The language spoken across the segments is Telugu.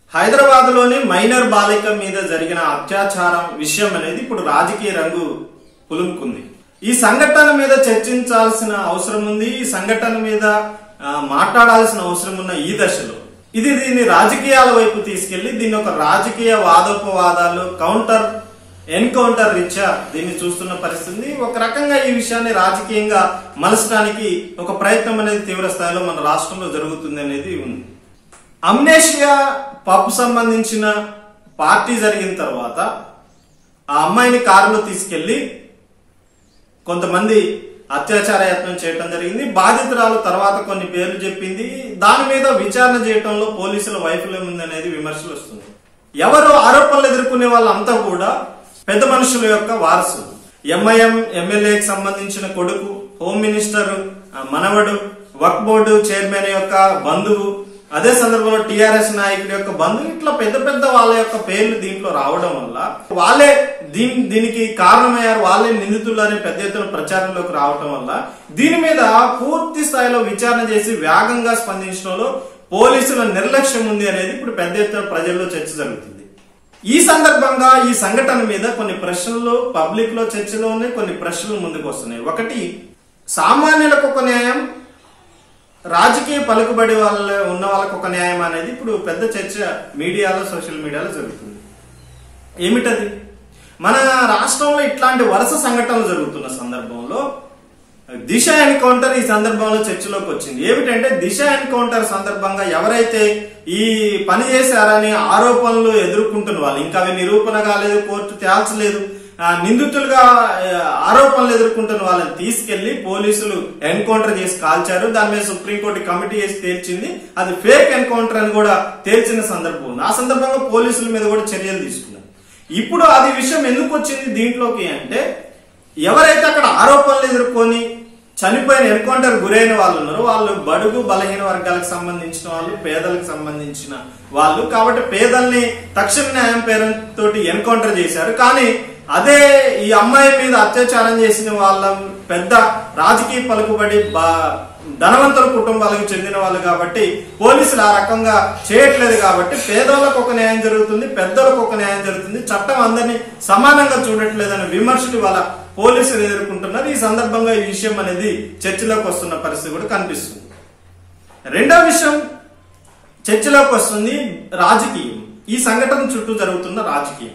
హైదరాబాద్ లోని మైనర్ బాలిక మీద జరిగిన అత్యాచారం విషయం అనేది ఇప్పుడు రాజకీయ రంగు పులుముకుంది ఈ సంఘటన మీద చర్చించాల్సిన అవసరం ఉంది ఈ సంఘటన మీద ఆ, మాట్లాడాల్సిన అవసరం ఉన్న ఈ దశలో ఇది దీన్ని రాజకీయాల వైపు తీసుకెళ్లి దీన్ని ఒక రాజకీయ వాదోపవాదాలు కౌంటర్ ఎన్కౌంటర్ రీత్యా దీన్ని చూస్తున్న పరిస్థితి ఒక రకంగా ఈ విషయాన్ని రాజకీయంగా మలచడానికి ఒక ప్రయత్నం అనేది తీవ్ర స్థాయిలో మన రాష్ట్రంలో జరుగుతుంది అనేది ఉంది అమ్నేషియా పబ్ సంబంధించిన పార్టీ జరిగిన తర్వాత ఆ అమ్మాయిని కారులో తీసుకెళ్లి కొంతమంది అత్యాచార యత్నం చేయడం జరిగింది బాధితురాలు తర్వాత కొన్ని పేర్లు చెప్పింది దాని మీద విచారణ చేయటంలో పోలీసుల వైఫల్యం ఉందనేది విమర్శలు వస్తుంది ఎవరు ఆరోపణలు ఎదుర్కొనే వాళ్ళంతా కూడా పెద్ద మనుషుల యొక్క వారసులు ఎంఐఎం ఎమ్మెల్యేకి సంబంధించిన కొడుకు హోమ్ మినిస్టర్ ఆ, మనవడు వక్ బోర్డు చైర్మన్ యొక్క బంధువు అదే సందర్భంలో టిఆర్ఎస్ నాయకుడి యొక్క బంధువు ఇట్లా పెద్ద పెద్ద వాళ్ళ యొక్క పేర్లు దీంట్లో రావడం వల్ల వాళ్ళే దీని దీనికి కారణమయ్యారు వాళ్ళే నిందితులు అనే పెద్ద ఎత్తున ప్రచారంలోకి రావడం వల్ల దీని మీద పూర్తి స్థాయిలో విచారణ చేసి వేగంగా స్పందించడంలో పోలీసుల నిర్లక్ష్యం ఉంది అనేది ఇప్పుడు పెద్ద ఎత్తున ప్రజల్లో చర్చ జరుగుతుంది ఈ సందర్భంగా ఈ సంఘటన మీద కొన్ని ప్రశ్నలు పబ్లిక్ లో చర్చలో ఉన్నాయి కొన్ని ప్రశ్నలు ముందుకు వస్తున్నాయి ఒకటి సామాన్యులకు ఒక న్యాయం రాజకీయ పలుకుబడి వాళ్ళ ఉన్న వాళ్ళకు ఒక న్యాయం అనేది ఇప్పుడు పెద్ద చర్చ మీడియాలో సోషల్ మీడియాలో జరుగుతుంది ఏమిటది మన రాష్ట్రంలో ఇట్లాంటి వరుస సంఘటనలు జరుగుతున్న సందర్భంలో దిశ ఎన్కౌంటర్ ఈ సందర్భంలో చర్చలోకి వచ్చింది ఏమిటంటే దిశ ఎన్కౌంటర్ సందర్భంగా ఎవరైతే ఈ పని చేశారని ఆరోపణలు ఎదుర్కొంటున్న వాళ్ళు ఇంకా అవి నిరూపణ కాలేదు కోర్టు తేల్చలేదు ఆ, నిందితులుగా ఆ, ఆరోపణలు ఎదుర్కొంటున్న వాళ్ళని తీసుకెళ్లి పోలీసులు ఎన్కౌంటర్ చేసి కాల్చారు దాని మీద సుప్రీంకోర్టు కమిటీ చేసి తేల్చింది అది ఫేక్ ఎన్కౌంటర్ అని కూడా తేల్చిన సందర్భం ఉంది ఆ సందర్భంగా పోలీసుల మీద కూడా చర్యలు తీసుకున్నారు ఇప్పుడు అది విషయం ఎందుకు వచ్చింది దీంట్లోకి అంటే ఎవరైతే అక్కడ ఆరోపణలు ఎదుర్కొని చనిపోయిన ఎన్కౌంటర్ గురైన వాళ్ళు ఉన్నారో వాళ్ళు బడుగు బలహీన వర్గాలకు సంబంధించిన వాళ్ళు పేదలకు సంబంధించిన వాళ్ళు కాబట్టి పేదల్ని తక్షణ న్యాయం పేరుతోటి ఎన్కౌంటర్ చేశారు కానీ అదే ఈ అమ్మాయి మీద అత్యాచారం చేసిన వాళ్ళ పెద్ద రాజకీయ పలుకుబడి బా- ధనవంతుల కుటుంబాలకు చెందిన వాళ్ళు కాబట్టి పోలీసులు ఆ రకంగా చేయట్లేదు కాబట్టి పేదోళ్ళకు ఒక న్యాయం జరుగుతుంది పెద్దలకు ఒక న్యాయం జరుగుతుంది చట్టం అందరినీ సమానంగా చూడట్లేదనే విమర్శలు వాళ్ళ పోలీసులు ఎదుర్కొంటున్నారు ఈ సందర్భంగా ఈ విషయం అనేది చర్చలోకి వస్తున్న పరిస్థితి కూడా కనిపిస్తుంది రెండో విషయం చర్చలోకి వస్తుంది రాజకీయం ఈ సంఘటన చుట్టూ జరుగుతున్న రాజకీయం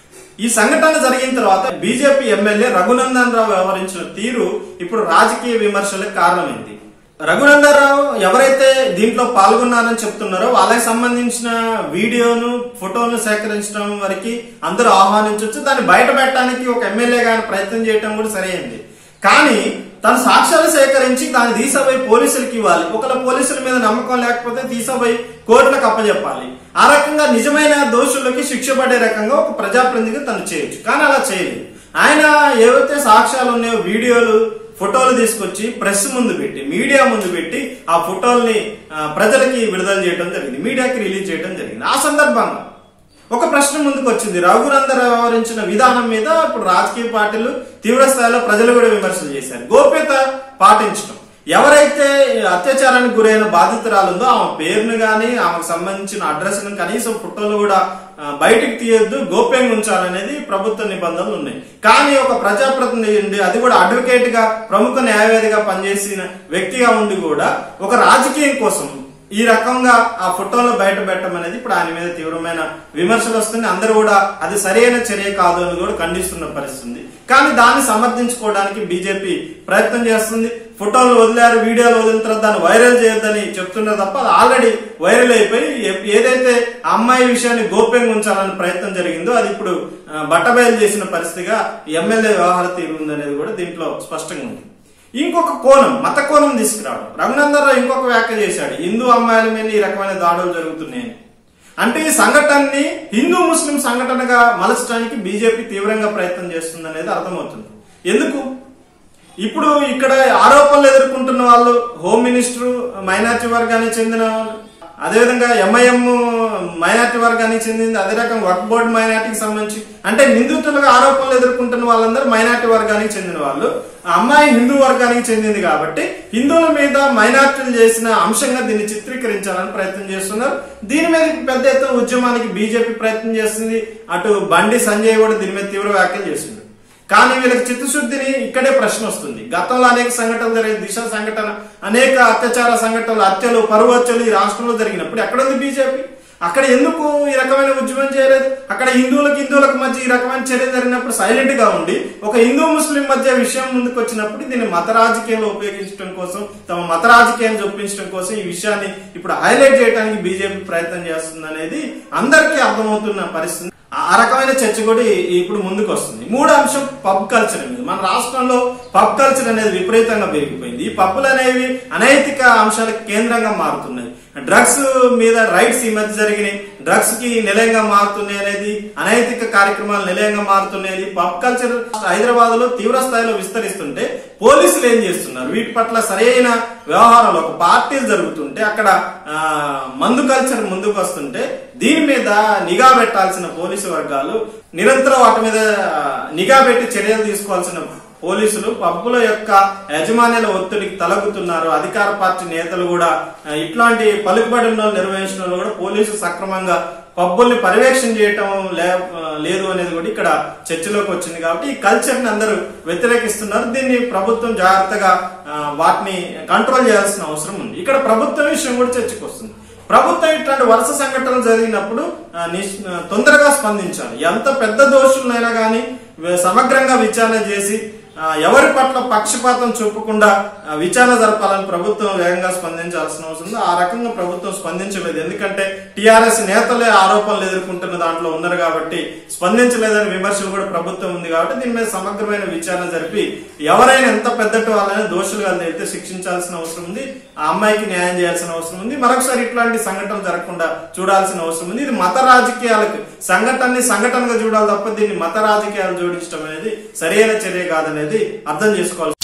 ఈ సంఘటన జరిగిన తర్వాత బీజేపీ ఎమ్మెల్యే రఘునందన్ రావు వ్యవహరించిన తీరు ఇప్పుడు రాజకీయ విమర్శలకు కారణమైంది రఘునందన్ రావు ఎవరైతే దీంట్లో పాల్గొన్నారని చెప్తున్నారో వాళ్ళకి సంబంధించిన వీడియోను ఫోటోను సేకరించడం వరకు అందరూ ఆహ్వానించవచ్చు దాన్ని బయట పెట్టడానికి ఒక ఎమ్మెల్యే గాని ప్రయత్నం చేయడం కూడా సరైంది కానీ తన సాక్ష్యాలు సేకరించి దాన్ని తీసపోయి పోలీసులకి ఇవ్వాలి ఒకళ్ళ పోలీసుల మీద నమ్మకం లేకపోతే తీసపోయి కోర్టులకు అప్పచెప్పాలి ఆ రకంగా నిజమైన దోషులకి శిక్ష పడే రకంగా ఒక ప్రజాప్రతినిధిగా తను చేయొచ్చు కానీ అలా చేయలేదు ఆయన ఏవైతే సాక్ష్యాలు ఉన్నాయో వీడియోలు ఫోటోలు తీసుకొచ్చి ప్రెస్ ముందు పెట్టి మీడియా ముందు పెట్టి ఆ ఫోటోల్ని ఆ, ప్రజలకి విడుదల చేయడం జరిగింది మీడియాకి రిలీజ్ చేయడం జరిగింది ఆ సందర్భంగా ఒక ప్రశ్న ముందుకు వచ్చింది రఘునందర్ వ్యవహరించిన విధానం మీద ఇప్పుడు రాజకీయ పార్టీలు తీవ్ర స్థాయిలో ప్రజలు కూడా విమర్శలు చేశారు గోప్యత పాటించడం ఎవరైతే అత్యాచారానికి గురైన బాధితురాలు ఉందో ఆమె పేరును గాని ఆమెకు సంబంధించిన అడ్రస్ కనీసం ఫోటోలు కూడా ఆ, బయటికి తీయొద్దు గోప్యంగా ఉంచాలనేది ప్రభుత్వ నిబంధనలు ఉన్నాయి కానీ ఒక ప్రజాప్రతినిధి ఉండి అది కూడా అడ్వకేట్ గా ప్రముఖ న్యాయవాదిగా పనిచేసిన వ్యక్తిగా ఉండి కూడా ఒక రాజకీయం కోసం ఈ రకంగా ఆ ఫోటోలు బయట పెట్టడం అనేది ఇప్పుడు ఆయన మీద తీవ్రమైన విమర్శలు వస్తుంది అందరూ కూడా అది సరైన చర్య కాదు అని కూడా ఖండిస్తున్న పరిస్థితి ఉంది కానీ దాన్ని సమర్థించుకోవడానికి బీజేపీ ప్రయత్నం చేస్తుంది ఫోటోలు వదిలారు వీడియోలు వదిలిన తర్వాత దాన్ని వైరల్ చేయొద్దని చెప్తున్నారు తప్ప అది ఆల్రెడీ వైరల్ అయిపోయి ఏ- ఏదైతే ఆ అమ్మాయి విషయాన్ని గోప్యంగా ఉంచాలనే ప్రయత్నం జరిగిందో అది ఇప్పుడు ఆ, బట్టబయలు చేసిన పరిస్థితిగా ఎమ్మెల్యే వ్యవహార తీరు ఉందనేది కూడా దీంట్లో స్పష్టంగా ఉంది ఇంకొక కోణం మత కోణం తీసుకురావడం రఘునందరావు ఇంకొక వ్యాఖ్య చేశాడు హిందూ అమ్మాయిల మీద ఈ రకమైన దాడులు జరుగుతున్నాయని అంటే ఈ సంఘటనని హిందూ ముస్లిం సంఘటనగా మలచడానికి బీజేపీ తీవ్రంగా ప్రయత్నం చేస్తుంది అనేది అర్థమవుతుంది ఎందుకు ఇప్పుడు ఇక్కడ ఆరోపణలు ఎదుర్కొంటున్న వాళ్ళు హోమ్ మినిస్టర్ మైనార్టీ వర్గానికి చెందిన వాళ్ళు అదేవిధంగా ఎంఐఎం మైనార్టీ వర్గానికి చెందింది అదే రకం వర్క్ బోర్డు మైనార్టీకి సంబంధించి అంటే నిందితులుగా ఆరోపణలు ఎదుర్కొంటున్న వాళ్ళందరూ మైనార్టీ వర్గానికి చెందిన వాళ్ళు ఆ అమ్మాయి హిందూ వర్గానికి చెందింది కాబట్టి హిందువుల మీద మైనార్టీలు చేసిన అంశంగా దీన్ని చిత్రీకరించాలని ప్రయత్నం చేస్తున్నారు దీని మీద పెద్ద ఎత్తున ఉద్యమానికి బీజేపీ ప్రయత్నం చేస్తుంది అటు బండి సంజయ్ కూడా దీని మీద తీవ్ర వ్యాఖ్యలు చేస్తుంది కానీ వీళ్ళకి చిత్తశుద్ధిని ఇక్కడే ప్రశ్న వస్తుంది గతంలో అనేక సంఘటనలు జరిగిన దిశ సంఘటన అనేక అత్యాచార సంఘటనలు హత్యలు పరువు హత్యలు ఈ రాష్ట్రంలో జరిగినప్పుడు ఎక్కడ ఉంది బీజేపీ అక్కడ ఎందుకు ఈ రకమైన ఉద్యమం చేయలేదు అక్కడ హిందువులకు హిందువులకు మధ్య ఈ రకమైన చర్య జరిగినప్పుడు సైలెంట్ గా ఉండి ఒక హిందూ ముస్లిం మధ్య విషయం ముందుకు వచ్చినప్పుడు దీన్ని మత రాజకీయాలు ఉపయోగించడం కోసం తమ మత రాజకీయాన్ని చొప్పించడం కోసం ఈ విషయాన్ని ఇప్పుడు హైలైట్ చేయడానికి బీజేపీ ప్రయత్నం చేస్తుంది అనేది అందరికీ అర్థమవుతున్న పరిస్థితి ఆ రకమైన చర్చ కూడా ఈ- ఇప్పుడు ముందుకు వస్తుంది మూడో అంశం పబ్ కల్చర్ మీద మన రాష్ట్రంలో పబ్ కల్చర్ అనేది విపరీతంగా పెరిగిపోయింది ఈ పబ్బులు అనేవి అనైతిక అంశాలకు కేంద్రంగా మారుతున్నాయి డ్రగ్స్ మీద రైట్స్ ఈ మధ్య జరిగినాయి డ్రగ్స్ కి నిలయంగా మారుతున్నాయి అనేది అనైతిక కార్యక్రమాలు నిలయంగా మారుతున్నాయి పబ్ కల్చర్ హైదరాబాద్ లో తీవ్ర స్థాయిలో విస్తరిస్తుంటే పోలీసులు ఏం చేస్తున్నారు వీటి పట్ల సరైన వ్యవహారాలు ఒక పార్టీలు జరుగుతుంటే అక్కడ ఆ, మందు కల్చర్ ముందుకు వస్తుంటే దీని మీద నిఘా పెట్టాల్సిన పోలీసు వర్గాలు నిరంతరం వాటి మీద ఆ, నిఘా పెట్టి చర్యలు తీసుకోవాల్సిన పోలీసులు పబ్బుల యొక్క యజమానుల ఒత్తిడికి తలగుతున్నారు అధికార పార్టీ నేతలు కూడా ఆ, ఇట్లాంటి పలుకుబడి ఉన్న వాళ్ళు నిర్వహించిన వాళ్ళు కూడా పోలీసులు సక్రమంగా పబ్బుల్ని పర్యవేక్షణ చేయటం లే- ఆ, లేదు అనేది కూడా ఇక్కడ చర్చలోకి వచ్చింది కాబట్టి ఈ కల్చర్ ని అందరూ వ్యతిరేకిస్తున్నారు దీన్ని ప్రభుత్వం జాగ్రత్తగా ఆ, వాటిని కంట్రోల్ చేయాల్సిన అవసరం ఉంది ఇక్కడ ప్రభుత్వం విషయం కూడా చర్చకు వస్తుంది ప్రభుత్వం ఇట్లాంటి వరుస సంఘటనలు జరిగినప్పుడు ఆ, నిష్- ఆ, తొందరగా స్పందించాలి ఎంత పెద్ద దోషులైనా కానీ సమగ్రంగా విచారణ చేసి ఆ, ఎవరి పట్ల పక్షపాతం చూపకుండా ఆ, విచారణ జరపాలని ప్రభుత్వం వేగంగా స్పందించాల్సిన అవసరం ఉంది ఆ రకంగా ప్రభుత్వం స్పందించలేదు ఎందుకంటే టిఆర్ఎస్ నేతలే ఆరోపణలు ఎదుర్కొంటున్న దాంట్లో ఉన్నారు కాబట్టి స్పందించలేదని విమర్శలు కూడా ప్రభుత్వం ఉంది కాబట్టి దీని మీద సమగ్రమైన విచారణ జరిపి ఎవరైనా ఎంత పెద్దటి వాళ్ళని దోషులుగా అయితే శిక్షించాల్సిన అవసరం ఉంది ఆ అమ్మాయికి న్యాయం చేయాల్సిన అవసరం ఉంది మరొకసారి ఇట్లాంటి సంఘటనలు జరగకుండా చూడాల్సిన అవసరం ఉంది ఇది మత రాజకీయాలకు సంఘటనని సంఘటనగా చూడాలి తప్ప దీన్ని మత రాజకీయాలు జోడించడం అనేది సరైన చర్య కాదనేది అర్థం చేసుకోవాలి